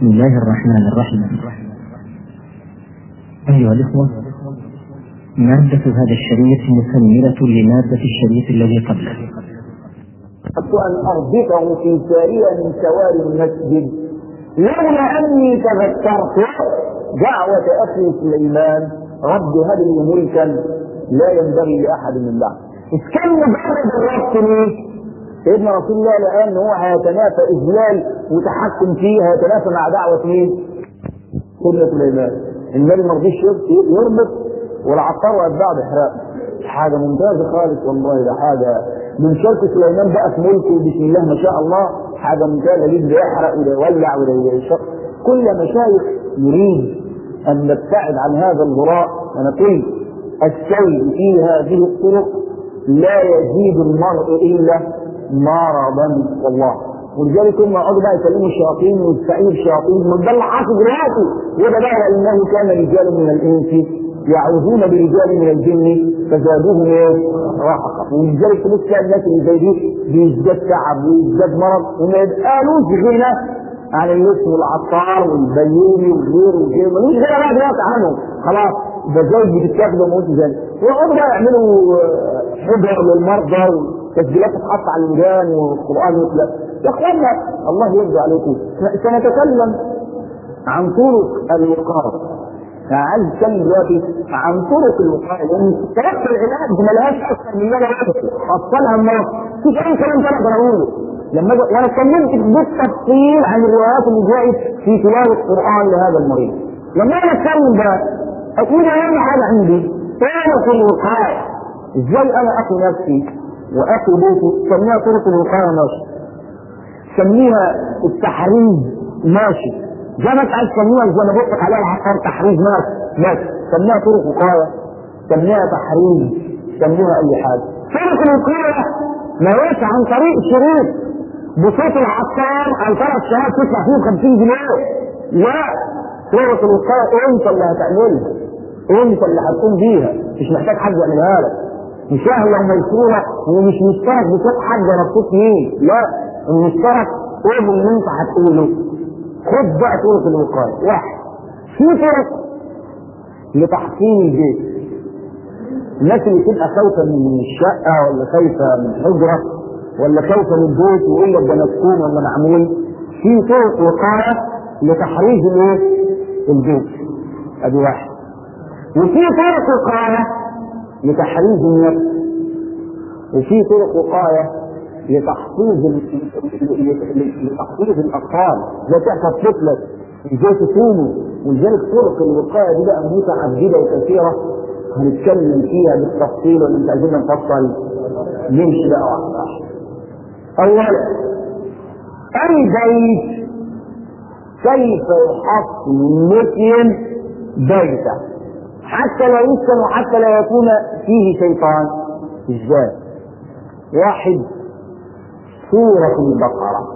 بسم الله الرحمن الرحيم أيها الإخوة مادة هذا الشريط مكملة لمادة الشريط الذي قبله أردت أن أربطه في سارية من سواري المسجد لولا أني تذكرت دعوة أخي سليمان رب هب لي ملكا لا ينبغي لأحد من بعد إذ كان مجرد الربط ليه؟ سيدنا رسول الله لقى ان هو هيتنافى اذلال وتحكم فيه هيتنافى مع دعوه مين؟ سيدنا سليمان النبي ما رضيش يربط والعطار واتباعه بإحراق حاجه ممتازه خالص والله ده حاجه من شرط سليمان بقى في ملكه بسم الله ما شاء الله حاجه ممتازه ليه ده يحرق وده يولع وده يشق كل مشايخ يريد ان نبتعد عن هذا الغراء انا قلت السير في هذه الطرق لا يزيد المرء الا مرضا والله ولذلك هم يقعدوا بقى يكلموا الشياطين ويستعينوا بالشياطين من ده اللي حاصل دلوقتي وده بقى لانه كان رجال من الانس يعوذون برجال من الجن فزادوهم ايه؟ رهقا ولذلك تبص تلاقي الناس اللي زي دي بيزداد تعب ويزداد مرض وما يبقالوش غنى عن الاسم والعطار والبيومي والغير والغير ملوش غنى بقى دلوقتي عنهم خلاص ده زوج بتتاخد وموت ذلك ويقعدوا بقى يعملوا حجر للمرضى تسجيلات تتحط على الودان والقران يطلق يا اخوانا الله يرضى عليكم سنتكلم عن طرق الوقايه يعني عايز اتكلم دلوقتي عن طرق الوقايه لان طرق العلاج ما لهاش اكثر من مدى اصلها النص مفيش اي كلام تاني اقدر اقوله لما وانا اتكلمت بالتفصيل عن الروايات اللي جاءت في تلاوه القران لهذا المريض لما انا اتكلم بقى اقول اهم حاجه عندي طرق الوقايه ازاي انا اقي نفسي واخي بيتي سميها طرق الوقايه ماشي سميها التحريز ماشي زي ما انت عايز تسميها زي ما بقولك عليها العقار تحريز ماشي ماشي سميها طرق وقايه سميها تحريز سميها اي حاجه طرق الوقايه ما هيش عن طريق شروط بصوت العطار او ثلاث شهور تدفع فيهم 50 جنيه لا طرق الوقايه انت اللي هتعملها انت اللي هتقوم بيها مش محتاج حد يعملها لك مش سهلة وميسورة ومش مشترك بصوت حد ولا بصوت مين لا المشترك قول اللي انت هتقوله خد بقى طرق الوقاية واحد في طرق لتحصين البيت الناس اللي تبقى خايفة من الشقة ولا خايفة من الحجرة ولا خايفة من البيت ويقول لك ده مسكون ولا معمول في طرق وقاية لتحريز الايه؟ البيت ادي واحد وفي طرق وقاية لتحريز النفس وفي طرق وقايه لتحفيظ لتحفيظ الاطفال ازاي تحفظ طفلك ازاي تصومه ولذلك طرق الوقايه دي بقى متعدده وكثيره هنتكلم فيها بالتفصيل ولا انت عايزين نفصل نمشي بقى واحده واحده اولا اي بيت كيف يحصن المسلم بيته حتى لا يسكن وحتى لا يكون فيه شيطان ازاي واحد سورة البقرة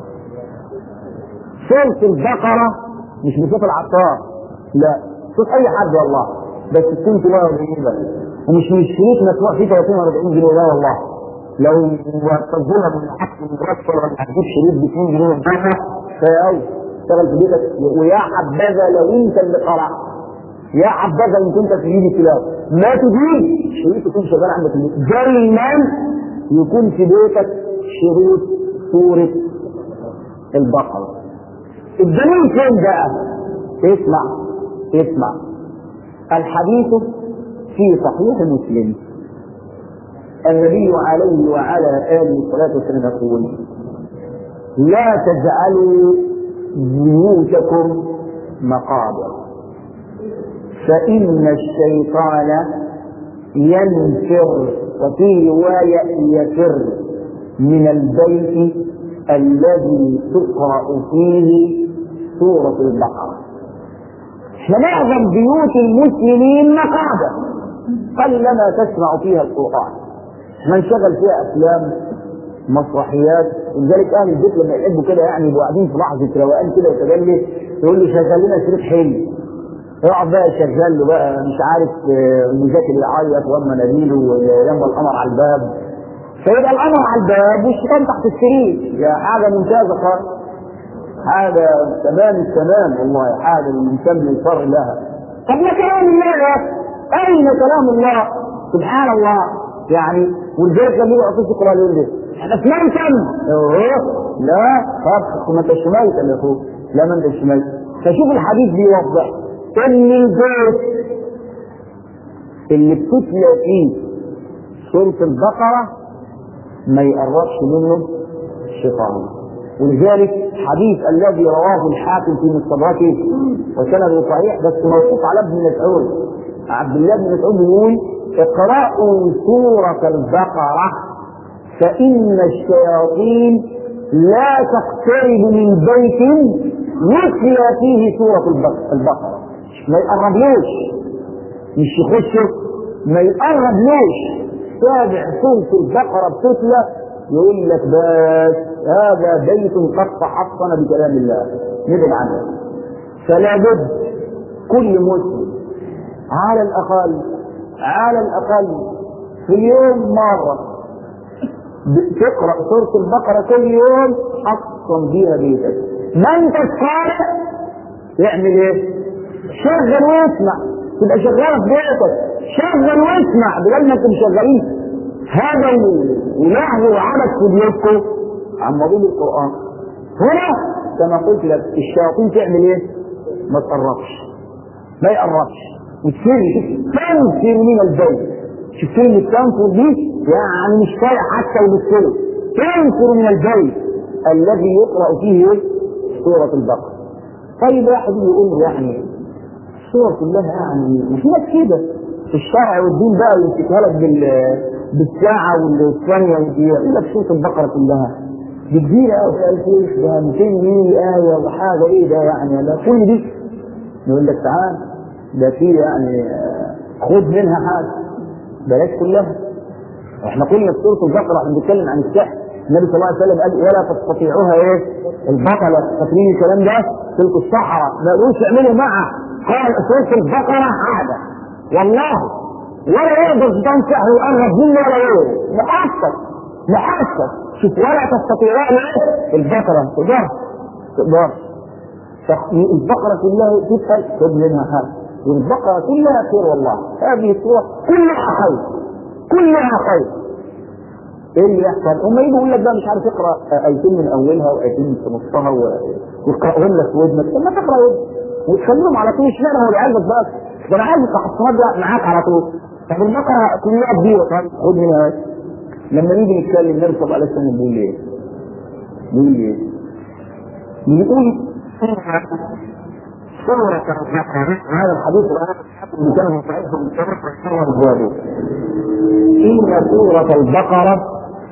سورة البقرة مش بصوت العطار لا صوت اي حد والله بس تكون تلاوة جميلة ومش من الشريط مسموع فيه 30 ولا 40 جنيه لا والله لو وصلنا من حق المرتب ولا هتجيب شريط ب 2 جنيه بره فيا اشتغل في بيتك ويا حبذا لو انت اللي قرأت يا حبذا ان كنت تجيب التلاوه ما تجيب شريط يكون شغال عندك في البيت دايما يكون في بيتك شريط سوره البقره الدليل فين بقى؟ اسمع اسمع الحديث في صحيح مسلم النبي عليه وعلى اله الصلاه والسلام يقول لا تجعلوا بيوتكم مقابر فإن الشيطان ينفر وفي رواية يفر من البيت الذي تقرأ فيه سورة البقرة فمعظم بيوت المسلمين مقابر قلما تسمع فيها القرآن من شغل فيها أفلام مسرحيات ولذلك أهل البيت لما يحبوا كده يعني يبقوا قاعدين في لحظة روقان كده يتجلي يقول لي شغل لنا شريط حلو يقعد بقى شغال له بقى مش عارف المذاكر يعيط واما نبيله ويما القمر على الباب فيبقى القمر على الباب والشيطان تحت السرير يا حاجه ممتازه خالص حاجة تمام التمام والله حاجة الإنسان من يصر لها طب ما كلام الله يا أخي أين كلام الله سبحان الله يعني ولذلك لما يقرأ في القرآن يقول لي احنا اسمعنا كم لا خلاص ما انت شميت يا اخوك لا ما انت شميت فشوف الحديث بيوضح ان البيت اللي بتتلى فيه سورة البقرة ما يقربش منه الشيطان ولذلك حديث الذي رواه الحاكم في مستدركه وسنده صحيح بس موقوف على ابن مسعود عبد الله بن مسعود يقول اقرأوا سورة البقرة فإن الشياطين لا تقترب من بيت يتلى فيه سورة البقرة ما يقربلوش مش يخشوا ما يقربلوش تابع سورة البقرة بتتلى يقول لك بس هذا بيت قد تحصن بكلام الله نبعد عنه فلا بد كل مسلم على الأقل على الأقل في اليوم مرة تقرأ سورة البقرة كل يوم حصن بيها بيتك ما انت الصالح يعمل ايه؟ شغل واسمع تبقى شغالة في بيتك شغل واسمع بدل ما انتم شغالين هذا ولهو وعبث في بيوتكم عن موضوع القرآن هنا كما قلت لك الشياطين تعمل ايه؟ ما تقربش ما يقربش وتصير تنفر من البيت شوف كلمة تنفر دي يعني مش طايق حتى وبالسلو تنفر من البيت الذي يقرأ فيه سورة البقرة طيب واحد يقول يعني السورة كلها يعني وفي ناس كده في الشرع والدين بقى يمسكها لك بال بالساعة والثانية يقول لك سورة البقرة كلها دي كبيرة أوي في ألف إيش ده 200 مية آية وحاجة إيه ده يعني لا كل دي يقول لك تعال ده في يعني خد منها حاجة بلاش كلها احنا قلنا في سورة البقرة احنا بنتكلم عن السحر النبي صلى الله عليه وسلم قال ولا تستطيعوها ايه البطلة فاكرين الكلام ده تلك الصحراء ما يقولوش اعملوا معها قال سورة البقرة عادة والله ولا يقدر شيطان سحر يقرب منه ولا يقول محسن محسن شوف ولا تستطيعوها ايه البقرة تقدر تقدر البقرة كلها تدخل خد منها حاجة والبقرة كلها خير والله هذه السورة كلها خير كلها خير ايه اللي يحصل؟ هم يجوا يقول لك بقى مش عارف اقرا ايتين من اولها وايتين في نصها ويقراهم لك في ودنك طب ما تقرا ودنك وتخليهم على طول اشمعنى هو بيعلمك بقى ده انا عايز التحصنات ده معاك على طول طب البقره كلها كبيره طب خد منها لما نيجي نتكلم النبي صلى الله عليه وسلم بيقول ايه؟ بيقول ايه؟ بيقول سورة البقرة هذا الحديث الآن اللي كان صحيح من شرف السورة الجوابية إن سورة البقرة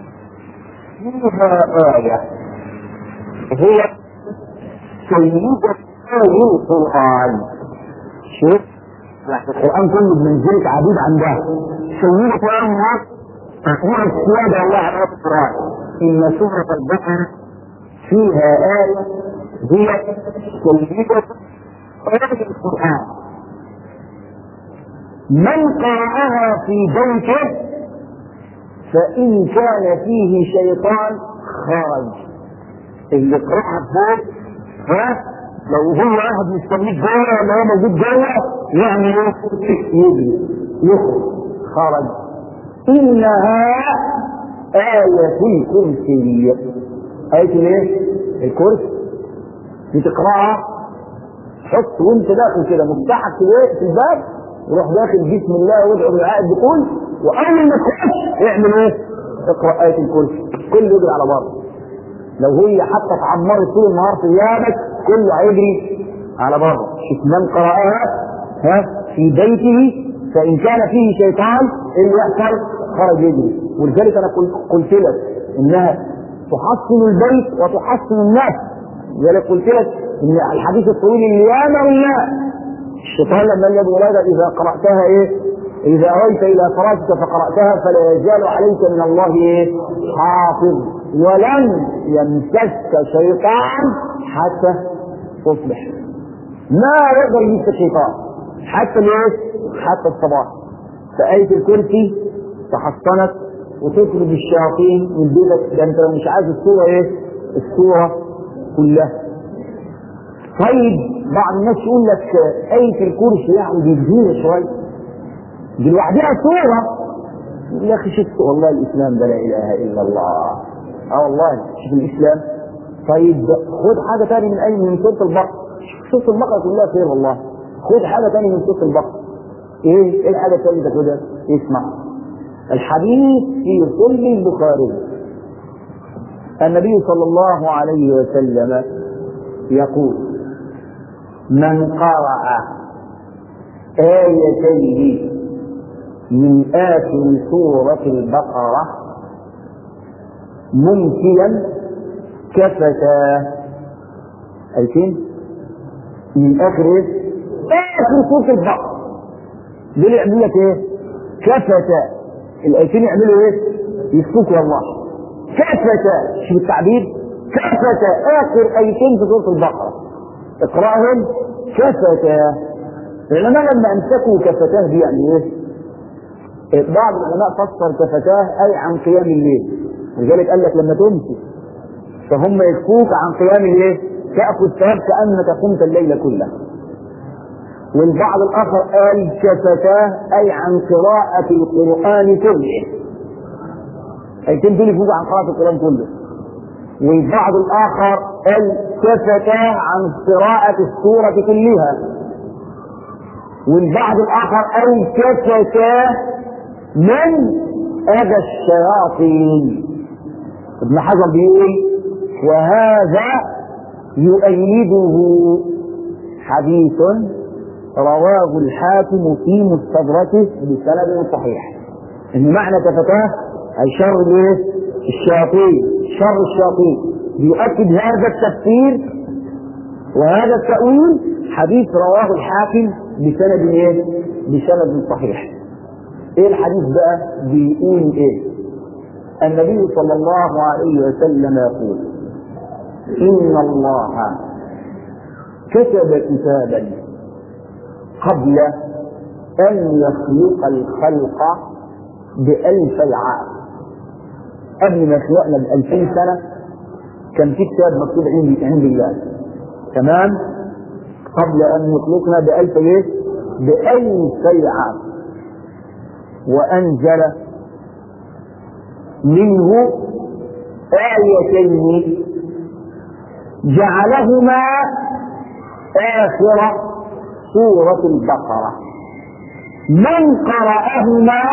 فيها آية هي سيدة آية القرآن شوف القرآن كله بمنزلة عديد عن ده سيدة آية هي السيادة الله على القرآن إن سورة البقرة فيها آية هي سيدة آية القرآن من قرأها في بيته فإن كان فيه شيطان خرج اللي قرأها فوق ها لو هو واحد مستنيك جوه ولا هو موجود جوه يعني يجري يخرج خرج إنها آية الكرسي آية الايه؟ الكرسي بتقرأها حط وانت داخل كده مفتاحك في في الباب وروح داخل بسم الله وادعو بالعاء الدخول واول ما تخش اعمل ايه؟ اقرا ايه الكرسي كله يجري على بره لو هي حتى اتعمرت طول النهار في ثيابك كله هيجري على بره شوف من قراها ها في بيته فان كان فيه شيطان ايه اللي يحصل؟ خرج يجري ولذلك انا قلت لك انها تحصن البيت وتحصن الناس لذلك قلت لك ان الحديث الطويل اللي ياما وياه الشيطان لما قال له اذا قراتها ايه اذا اويت الى فراشك فقراتها فلا يزال عليك من الله ايه حافظ ولن يمسك شيطان حتى تصبح ما يقدر يمسك شيطان حتى الايه حتى الصباح فآية الكرسي تحصنت وتطرد الشياطين من بيتك ده انت لو مش عايز الصورة ايه الصورة كلها طيب بعض الناس يقول لك آية الكرسي يعني دي جديدة شوية دي لوحدها سورة يا أخي شفت والله الإسلام ده لا إله إلا الله اه والله شوف الإسلام طيب خد حاجة تاني من أي من سورة البقرة سورة البقرة كلها خير والله خد حاجة تاني من سورة البقرة إيه إيه الحاجة التانية تاخدها؟ اسمع الحديث في صلب البخاري النبي صلى الله عليه وسلم يقول من قرأ آيتين من آخر سورة البقرة ممكنا كفتا آيتين من آخر إيه؟ آخر سورة البقرة دول يعملوا لك إيه؟ كفتا الآيتين يعملوا إيه؟ يسكتوا والله كفتا شوف التعبير كفتا آخر آيتين في سورة البقرة اقرأهم كفتا العلماء لما أمسكوا كفتاه دي يعني إيه؟ بعض العلماء فسر كفتاه أي عن قيام الليل لذلك قال لك لما تمسك فهم يكفوك عن قيام الليل تأخذ ثواب كأنك قمت الليل كله والبعض الآخر قال كفتاه أي عن قراءة القرآن كله أيتين دول يفوز عن قراءة القرآن كله والبعض الآخر قال كفتاه عن قراءة السورة كلها والبعض الآخر قال كفتاه من أذى الشياطين ابن حجر بيقول وهذا يؤيده حديث رواه الحاكم في مستدركه بسند صحيح ان معنى كفتاه اي شر الايه؟ الشياطين شر الشياطين يؤكد هذا التفسير وهذا التأويل حديث رواه الحاكم بسند ايه؟ بسند صحيح. ايه الحديث بقى؟ بيقول ايه؟ النبي صلى الله عليه وسلم يقول: إن الله كتب كتابا قبل أن يخلق الخلق بألفي عام قبل ما يخلقنا بألفين سنة كان في كتاب مكتوب عندي عند الله تمام قبل أن يخلقنا بألف إيه؟ بألفي عام وأنزل منه آيتين جعلهما آخر سورة البقرة من قرأهما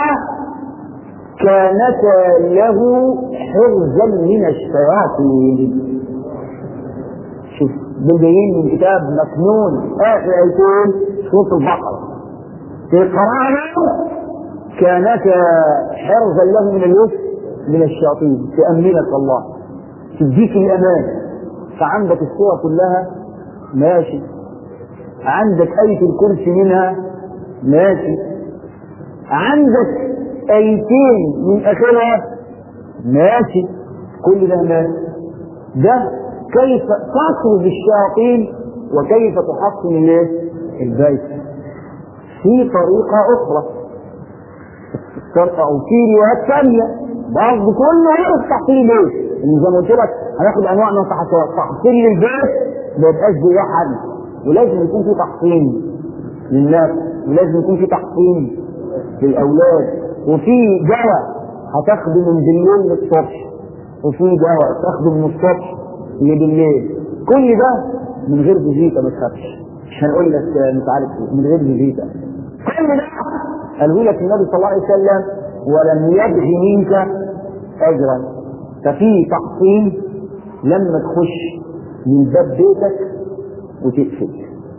كانتا له حرزا من الشياطين شوف دول جايين من كتاب مكنون اخر ايتين سوره البقره تقراها كانتا حرزا له من اليسر من الشياطين تأمنك الله تديك الامان فعندك السوره كلها ماشي عندك آية الكرسي منها ماشي عندك آيتين من آخرها ماشي كل ده ماشي ده كيف تطرد الشياطين وكيف تحصن الايه؟ البيت في طريقة أخرى أو في روايات ثانية برضه كله هي تحصيل البيت إن زي ما قلت لك هناخد أنواع من تحصيل البيت ما يبقاش جواه حد ولازم يكون في تحصين للناس ولازم يكون في تحصين للأولاد وفي دواء هتاخده من بالليل للصبح وفي دواء تاخده من الصبح لبالليل كل ده من غير فيزيتا ما تخافش مش هنقول لك مش عارف من غير فيزيتا كل ده قاله لك النبي صلى الله عليه وسلم ولم يبغ منك اجرا ففي تحصين لما تخش من باب بيتك وتقفل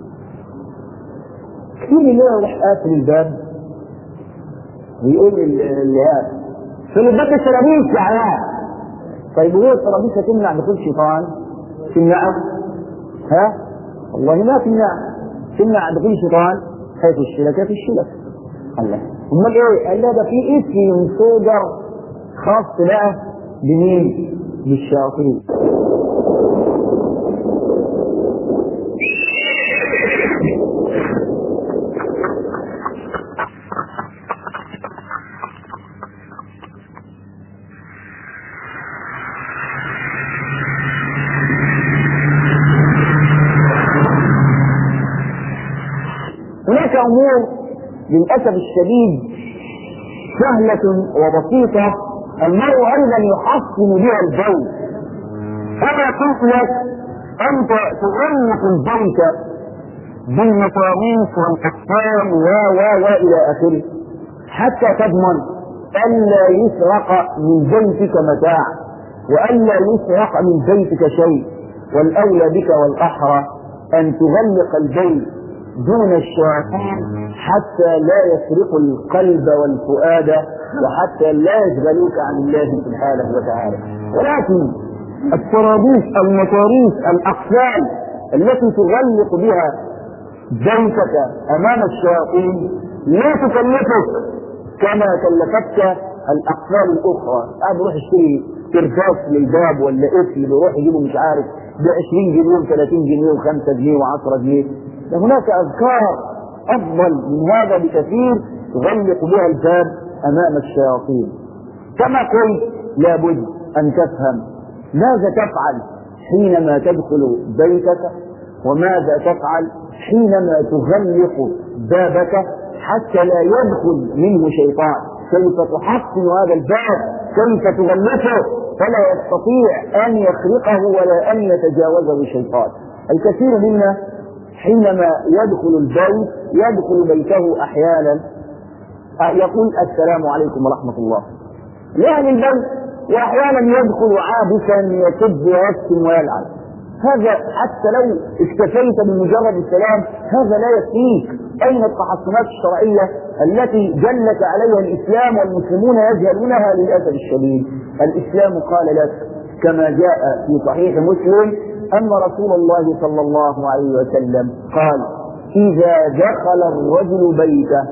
كتير اللي يروح قافل الباب ويقول اللي في الباب السرابيس يا عيال طيب هو السرابيس هتمنع دخول الشيطان تمنعه ها والله ما تمنع تمنع دخول الشيطان هيخش لك يخش لك الله امال ايه؟ قال لا ده في اسم صدر خاص بقى بمين؟ بالشياطين هناك امور للاسف الشديد سهلة وبسيطة المرء ايضا يحسن بها الجو فما قلت لك انت تغلق البيت بالمصاريف والاقسام و و و الى اخره حتى تضمن الا يسرق من بيتك متاع والا يسرق من بيتك شيء والاولى بك والاحرى ان تغلق البيت دون الشياطين حتى لا يسرقوا القلب والفؤاد وحتى لا يشغلوك عن الله سبحانه وتعالى ولكن الترابيس المصاريف الاقفال التي تغلق بها بيتك امام الشياطين لا تكلفك كما كلفتك الاقفال الاخرى قاعد بروح اشتري كرباس للباب ولا قفل بيروح يجيبه مش عارف ب 20 جنيه و 30 جنيه و5 جنيه و10 جنيه ده هناك اذكار افضل من هذا بكثير تغلق بها الباب امام الشياطين كما قلت لابد ان تفهم ماذا تفعل حينما تدخل بيتك وماذا تفعل حينما تغلق بابك حتى لا يدخل منه شيطان كيف تحصن هذا الباب كيف تغلقه فلا يستطيع ان يخرقه ولا ان يتجاوزه شيطان الكثير منا حينما يدخل البيت يدخل بيته احيانا يقول السلام عليكم ورحمه الله لاهل البيت واحيانا يدخل عابسا يسب ويشتم ويلعن هذا حتى لو اكتفيت بمجرد السلام هذا لا يكفيك اين التحصنات الشرعيه التي جلت عليها الاسلام والمسلمون يجهلونها للاسف الشديد الاسلام قال لك كما جاء في صحيح مسلم ان رسول الله صلى الله عليه وسلم قال اذا دخل الرجل بيته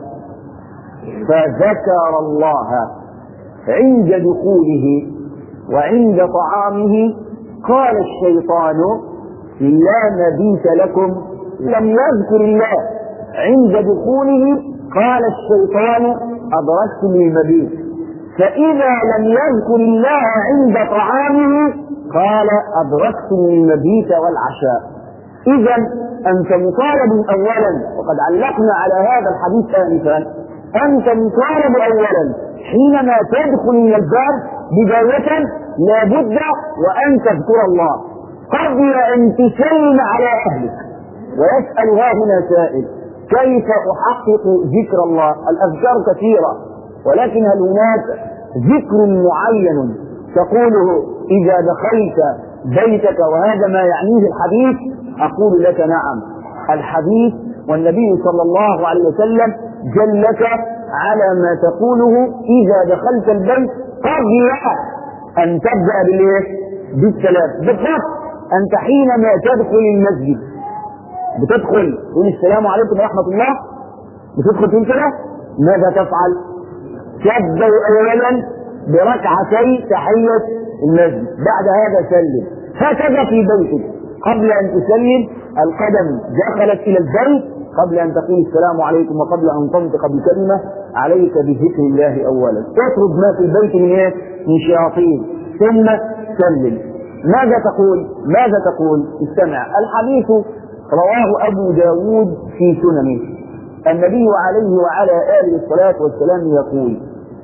فذكر الله عند دخوله وعند طعامه قال الشيطان لا مبيت لكم لم يذكر الله عند دخوله قال الشيطان أدركتم المبيت فإذا لم يذكر الله عند طعامه قال أدركتم المبيت والعشاء إذا أنت مطالب أولا وقد علقنا على هذا الحديث آنفا أنت مطالب أولا حينما تدخل من الباب بداية لابد وأن تذكر الله قبل أن تسلم على أهلك ويسأل ها هنا سائل كيف أحقق ذكر الله الأذكار كثيرة ولكن هل هناك ذكر معين تقوله إذا دخلت بيتك وهذا ما يعنيه الحديث أقول لك نعم الحديث والنبي صلى الله عليه وسلم جلك على ما تقوله إذا دخلت البيت قبل أن تبدأ بالإيه؟ بالسلام بالضبط أنت حينما تدخل المسجد بتدخل تقول السلام عليكم ورحمة الله بتدخل تقول كده ماذا تفعل؟ تبدأ أولا بركعتي تحية المسجد بعد هذا سلم هكذا في بيتك قبل أن تسلم القدم دخلت إلى البيت قبل أن تقول السلام عليكم وقبل أن تنطق بكلمة عليك بذكر الله أولا تطرد ما في البيت من إيه؟ من شياطين ثم سلم ماذا تقول ماذا تقول استمع الحديث رواه أبو داود في سننه النبي عليه وعلى آله الصلاة والسلام يقول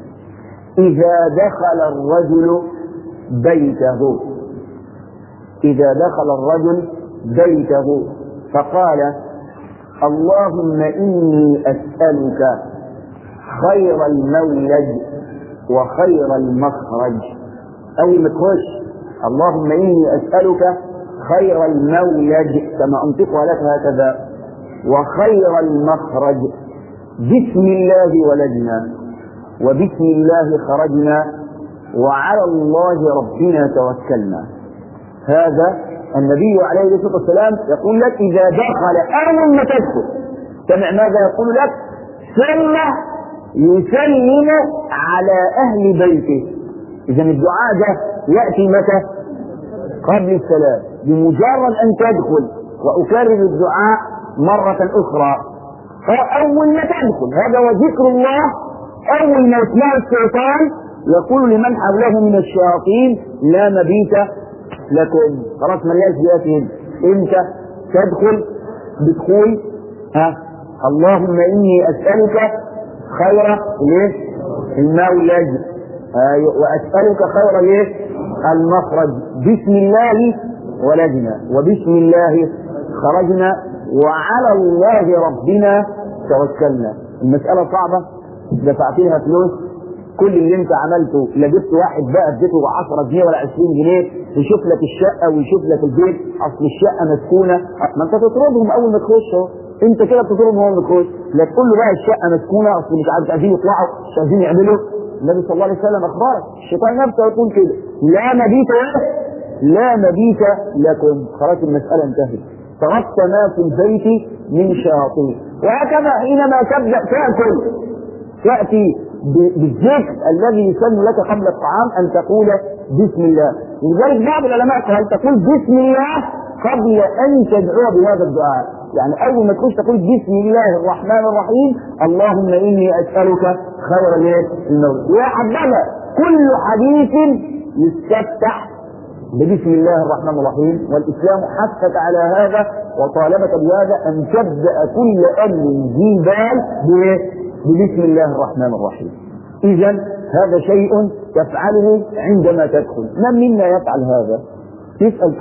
إذا دخل الرجل بيته إذا دخل الرجل بيته فقال اللهم إني أسألك خير المولد وخير المخرج أو المخرج اللهم إني أسألك خير المولد كما أنطقها لك هكذا وخير المخرج بسم الله ولدنا وبسم الله خرجنا وعلى الله ربنا توكلنا هذا النبي عليه الصلاه والسلام يقول لك اذا دخل اول ما تدخل سمع ماذا يقول لك ثم يسلم على اهل بيته اذا الدعاء ده ياتي متى قبل السلام بمجرد ان تدخل واكرر الدعاء مره اخرى فاول ما تدخل هذا وذكر الله اول ما يسمع الشيطان يقول لمن حوله من الشياطين لا مبيت لكم خلاص ملياش بياتهم انت تدخل بتقول ها اللهم إني أسألك خير ليه؟ الماء والأجر أيوة وأسألك خير ليه؟ المخرج بسم الله ولدنا وبسم الله خرجنا وعلى الله ربنا توكلنا المسألة صعبة دفعت لها فلوس كل اللي انت عملته لا جبت واحد بقى اديته 10 جنيه ولا 20 جنيه يشوف لك الشقه ويشوف لك البيت اصل الشقه مسكونه ما انت تطردهم اول ما تخش اهو انت كده بتطردهم اول ما تخش لا تقول له بقى الشقه مسكونه اصل مش عارف عايزين يطلعوا مش عايزين يعملوا النبي صلى الله عليه وسلم اخبرك الشيطان نفسه يقول كده لا مبيت لا مبيت لكم خلاص المساله انتهت تركت ما في البيت من شياطين وهكذا حينما تبدا تاكل تاتي بالذكر الذي يسن لك قبل الطعام ان تقول بسم الله لذلك بعض العلماء قال تقول بسم الله قبل ان تدعو بهذا الدعاء يعني اول ما تخش تقول بسم الله الرحمن الرحيم اللهم اني اسالك خير الموت يا حبذا كل حديث يستفتح بسم الله الرحمن الرحيم والاسلام حثك على هذا وطالبك بهذا ان تبدا كل امر ذي بال بسم الله الرحمن الرحيم اذا هذا شيء تفعله عندما تدخل من منا يفعل هذا تسال